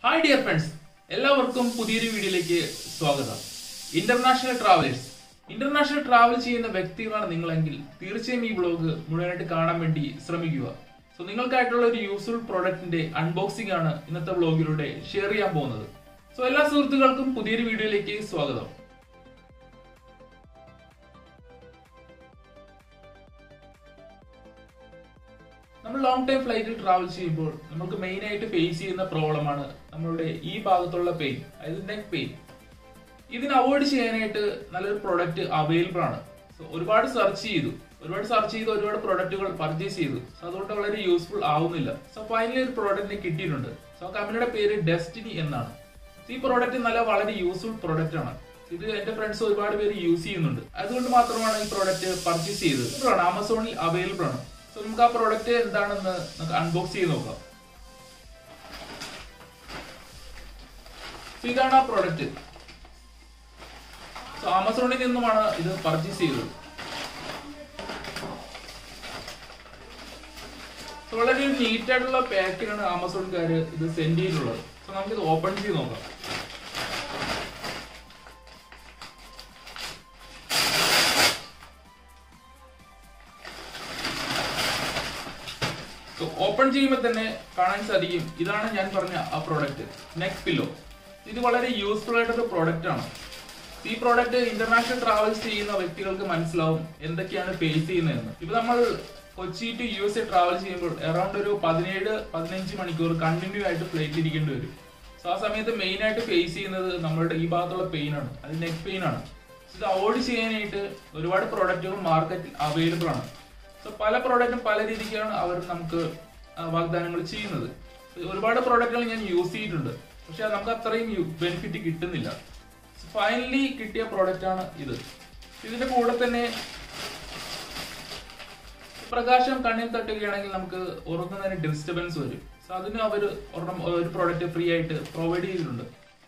hi dear friends എല്ലാവർക്കും പുതിയൊരു വീഡിയോയിലേക്ക് സ്വാഗതം ഇന്റർനാഷണൽ ട്രാവലേഴ്സ് ഇന്റർനാഷണൽ ട്രാവൽ ചെയ്യുന്ന വ്യക്തികളാണ് നിങ്ങളെങ്കിൽ തീർച്ചയായും ഈ ബ്ലോഗ് മുഴുവനായിട്ട് കാണാൻ വേണ്ടി ശ്രമിക്കുക സോ നിങ്ങൾക്കായിട്ടുള്ള ഒരു യൂസ്ഫുൾ പ്രോഡക്റ്റിന്റെ അൺബോക്സിംഗ് ആണ് ഇന്നത്തെ ബ്ലോഗിലൂടെ ഷെയർ ചെയ്യാൻ പോകുന്നത് സോ എല്ലാ സുഹൃത്തുക്കൾക്കും പുതിയൊരു വീഡിയോയിലേക്ക് സ്വാഗതം നമ്മൾ ലോങ് ടൈം ഫ്ലൈറ്റിൽ ട്രാവൽ ചെയ്യുമ്പോൾ നമുക്ക് മെയിൻ ആയിട്ട് ഫേസ് ചെയ്യുന്ന പ്രോബ്ലം ആണ് നമ്മളുടെ ഈ ഭാഗത്തുള്ള പെയിൻ അതായത് നെക്ക് പെയിൻ ഇതിന് അവോയ്ഡ് ചെയ്യാനായിട്ട് നല്ലൊരു പ്രൊഡക്റ്റ് അവൈലബിൾ ആണ് സോ ഒരുപാട് സെർച്ച് ചെയ്തു ഒരുപാട് സെർച്ച് ചെയ്ത് ഒരുപാട് പ്രൊഡക്റ്റുകൾ പർച്ചേസ് ചെയ്തു സോ അതുകൊണ്ട് വളരെ യൂസ്ഫുൾ ആവുന്നില്ല സോ ഫൈനലി ഒരു പ്രോഡക്റ്റിനെ കിട്ടിയിട്ടുണ്ട് സോ കമ്പനിയുടെ പേര് ഡെസ്റ്റിനി എന്നാണ് ഈ പ്രോഡക്റ്റ് നല്ല വളരെ യൂസ്ഫുൾ പ്രോഡക്റ്റ് ആണ് ഇത് എന്റെ ഫ്രണ്ട്സ് ഒരുപാട് പേര് യൂസ് ചെയ്യുന്നുണ്ട് അതുകൊണ്ട് മാത്രമാണ് ഈ പ്രോഡക്റ്റ് പർച്ചേസ് ചെയ്തത് ആണ് ആമസോണിൽ അവൈലബിൾ ആണ് സോ നമുക്ക് ആ പ്രോഡക്റ്റ് എന്താണെന്ന് നമുക്ക് അൺബോക്സ് ചെയ്ത് നോക്കാം സോ ഇതാണ് ആ പ്രോഡക്റ്റ് സോ ആമസോണിൽ നിന്നുമാണ് ഇത് പർച്ചേസ് ചെയ്തത് സോ വളരെ ഒരു നീറ്റ് ആയിട്ടുള്ള പാക്കിലാണ് ആമസോൺകാർ ഇത് സെൻഡ് ചെയ്തിട്ടുള്ളത് സോ നമുക്ക് ഇത് ഓപ്പൺ ചെയ്ത് നോക്കാം സോ ഓപ്പൺ ചെയ്യുമ്പോൾ തന്നെ കാണാൻ സാധിക്കും ഇതാണ് ഞാൻ പറഞ്ഞ ആ പ്രോഡക്റ്റ് നെക്ക് പില്ലോ ഇത് വളരെ യൂസ്ഫുൾ ആയിട്ടൊരു പ്രോഡക്റ്റ് ആണ് ഈ പ്രോഡക്റ്റ് ഇന്റർനാഷണൽ ട്രാവൽസ് ചെയ്യുന്ന വ്യക്തികൾക്ക് മനസ്സിലാവും എന്തൊക്കെയാണ് ഫേസ് ചെയ്യുന്നതെന്ന് ഇപ്പൊ നമ്മൾ Kochi to U S A travel ചെയ്യുമ്പോൾ അറൌണ്ട് ഒരു പതിനേഴ് പതിനഞ്ച് മണിക്കൂർ കണ്ടിന്യൂ ആയിട്ട് ഫ്ലൈറ്റ് ഇരിക്കേണ്ടി വരും സോ ആ സമയത്ത് മെയിൻ ആയിട്ട് ഫേസ് ചെയ്യുന്നത് നമ്മളുടെ ഈ ഭാഗത്തുള്ള പെയിൻ ആണ് അത് നെക്ക് പെയിൻ ആണ് ഇത് അവോയ്ഡ് ചെയ്യാനായിട്ട് ഒരുപാട് പ്രോഡക്റ്റുകൾ മാർക്കറ്റിൽ അവൈലബിൾ ആണ് സോ പല പ്രോഡക്റ്റും പല രീതിക്കാണ് അവർ നമുക്ക് ആ, വാഗ്ദാനങ്ങൾ ചെയ്യുന്നത് So, ഒരുപാട് പ്രോഡക്റ്റുകൾ ഞാൻ യൂസ് ചെയ്തിട്ടുണ്ട് പക്ഷെ നമുക്ക് അത്രയും ബെനിഫിറ്റ് കിട്ടുന്നില്ല ഫൈനലി കിട്ടിയ പ്രോഡക്റ്റ് ആണ് ഇത് ഇതിന്റെ കൂടെ തന്നെ പ്രകാശം കണ്ണിൽ തട്ടുകയാണെങ്കിൽ നമുക്ക് ഉറങ്ങുന്നതിന് ഡിസ്റ്റർബൻസ് വരും സോ അതിന് അവർ ഒരെണ്ണം ഒരു പ്രോഡക്റ്റ് ഫ്രീ ആയിട്ട് പ്രൊവൈഡ് ചെയ്തിട്ടുണ്ട്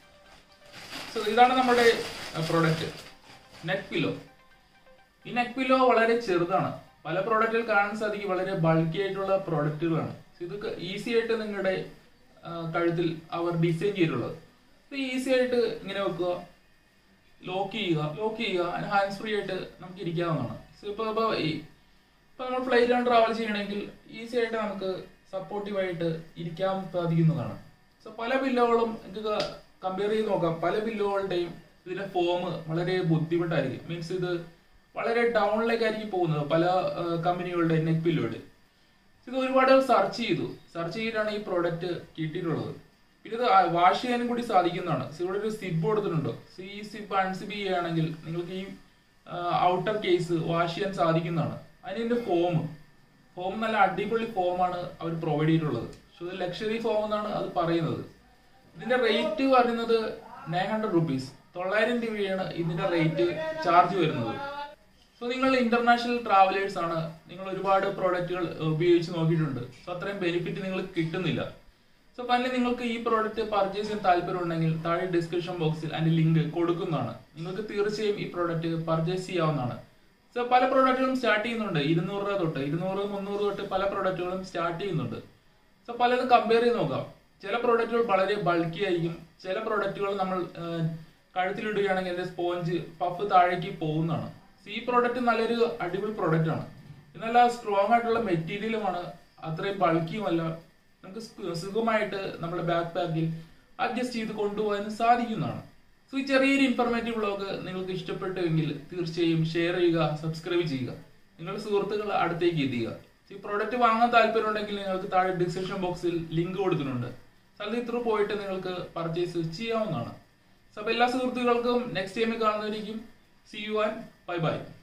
സോ ഇതാണ് നമ്മുടെ പ്രോഡക്റ്റ് നെക്ക് പില്ലോ ഈ നെക്ക് പില്ലോ വളരെ ചെറുതാണ് പല പ്രോഡക്റ്റുകൾ കാണാൻ സാധിക്കും വളരെ ബൾക്കി ആയിട്ടുള്ള പ്രോഡക്റ്റുകളാണ് ഇത് ഈസി ആയിട്ട് നിങ്ങളുടെ ആ, കഴുത്തിൽ അവർ ഡിസൈൻ ചെയ്തിട്ടുള്ളത് ഇത് ഈസി ആയിട്ട് ഇങ്ങനെ വെക്കുക ലോക്ക് ചെയ്യുക ലോക്ക് ചെയ്യുക അതിന് ഹാൻഡ്സ് ഫ്രീ ആയിട്ട് നമുക്ക് ഇരിക്കാവുന്നതാണ് So, ഇപ്പൊ ഇപ്പൊ ഈ- ഇപ്പൊ നമ്മൾ ഫ്ലൈറ്റിലാണ് ട്രാവൽ ചെയ്യണമെങ്കിൽ ഈസി ആയിട്ട് നമുക്ക് സപ്പോർട്ടീവ് ആയിട്ട് ഇരിക്കാൻ സാധിക്കുന്നതാണ് സോ പല പില്ലോകളും നിങ്ങൾക്ക് കമ്പയർ ചെയ്ത് നോക്കാം പല പില്ലോകളുടെയും ഇതിന്റെ ഫോം വളരെ ബുദ്ധിമുട്ടായിരിക്കും മീൻസ് ഇത് വളരെ ഡൗണിലേക്കായിരിക്കും പോകുന്നത് പല കമ്പനികളുടെ നെക്ക് പില്ലോയുടെ ഇത് ഒരുപാട് സെർച്ച് ചെയ്തു സെർച്ച് ചെയ്തിട്ടാണ് ഈ പ്രോഡക്റ്റ് കിട്ടിയിട്ടുള്ളത് പിന്നെ ഇത് വാഷ് ചെയ്യാനും കൂടി സാധിക്കുന്നതാണ് So, ഇവിടെ ഒരു സിബ് കൊടുത്തിട്ടുണ്ട് So, ഈ സിബ് അൺസിബ് ചെയ്യുകയാണെങ്കിൽ നിങ്ങൾക്ക് ഈ ഔട്ടർ കേസ് വാഷ് ചെയ്യാൻ സാധിക്കുന്നതാണ് അതിന്റെ ഫോം ഫോം നല്ല അടിപൊളി ഫോമാണ് അവർ പ്രൊവൈഡ് ചെയ്തിട്ടുള്ളത് പക്ഷെ ഇത് ലക്ഷറി ഫോം എന്നാണ് അത് പറയുന്നത് ഇതിന്റെ റേറ്റ് പറയുന്നത് നയൻ ഹൺഡ്രഡ് റുപ്പീസ് തൊള്ളായിരം രൂപയാണ് ഇതിന്റെ റേറ്റ് ചാർജ് വരുന്നത് സോ നിങ്ങൾ ഇന്റർനാഷണൽ ട്രാവലേഴ്സ് ആണ് നിങ്ങൾ ഒരുപാട് പ്രോഡക്റ്റുകൾ ഉപയോഗിച്ച് നോക്കിയിട്ടുണ്ട് സോ അത്രയും ബെനിഫിറ്റ് നിങ്ങൾക്ക് കിട്ടുന്നില്ല സോ ഫൈനലി നിങ്ങൾക്ക് ഈ പ്രോഡക്റ്റ് പർച്ചേസ് ചെയ്യാൻ താല്പര്യം ഉണ്ടെങ്കിൽ താഴെ ഡിസ്ക്രിപ്ഷൻ ബോക്സിൽ അതിന്റെ ലിങ്ക് കൊടുക്കുന്നതാണ് നിങ്ങൾക്ക് തീർച്ചയായും ഈ പ്രോഡക്റ്റ് പർച്ചേസ് ചെയ്യാവുന്നതാണ് സോ പല പ്രോഡക്റ്റുകളും സ്റ്റാർട്ട് ചെയ്യുന്നുണ്ട് ഇരുന്നൂറ് രൂപ തൊട്ട് ഇരുന്നൂറ് മുന്നൂറ് തൊട്ട് പല പ്രോഡക്റ്റുകളും സ്റ്റാർട്ട് ചെയ്യുന്നുണ്ട് സോ പലതും കമ്പയർ ചെയ്ത് നോക്കാം ചില പ്രോഡക്റ്റുകൾ വളരെ ബൾക്കി ആയിരിക്കും ചില പ്രോഡക്റ്റുകൾ നമ്മൾ ആ, കഴുത്തിലിടുകയാണെങ്കിൽ അതിന്റെ സ്പോഞ്ച് പഫ് താഴേക്ക് പോകുന്നതാണ് So, ഈ പ്രോഡക്റ്റ് നല്ലൊരു അടിപൊളി പ്രോഡക്റ്റ് ആണ് ഇത് നല്ല സ്ട്രോങ് ആയിട്ടുള്ള മെറ്റീരിയലുമാണ് അത്രയും ബൾക്കിയുമല്ല നമുക്ക് സു- സുഖമായിട്ട് നമ്മുടെ ബാക്ക് പാക്കിൽ അഡ്ജസ്റ്റ് ചെയ്ത് കൊണ്ടുപോകാൻ സാധിക്കുന്നതാണ് സോ ഈ ചെറിയൊരു ഇൻഫർമേറ്റീവ് വ്ളോഗ് നിങ്ങൾക്ക് ഇഷ്ടപ്പെട്ടുവെങ്കിൽ തീർച്ചയായും ഷെയർ ചെയ്യുക സബ്സ്ക്രൈബ് ചെയ്യുക നിങ്ങളുടെ സുഹൃത്തുക്കൾ അടുത്തേക്ക് എത്തിക്കുക ഈ പ്രോഡക്റ്റ് വാങ്ങാൻ താല്പര്യം ഉണ്ടെങ്കിൽ നിങ്ങൾക്ക് താഴെ ഡിസ്ക്രിപ്ഷൻ ബോക്സിൽ ലിങ്ക് കൊടുത്തിട്ടുണ്ട് സ്ഥലത്ത് ത്രൂ പോയിട്ട് നിങ്ങൾക്ക് പർച്ചേസ് ചെയ്യാവുന്നതാണ് സോ അപ്പൊ എല്ലാ സുഹൃത്തുക്കൾക്കും നെക്സ്റ്റ് ടൈമിൽ കാണുന്നതായിരിക്കും see you and bye by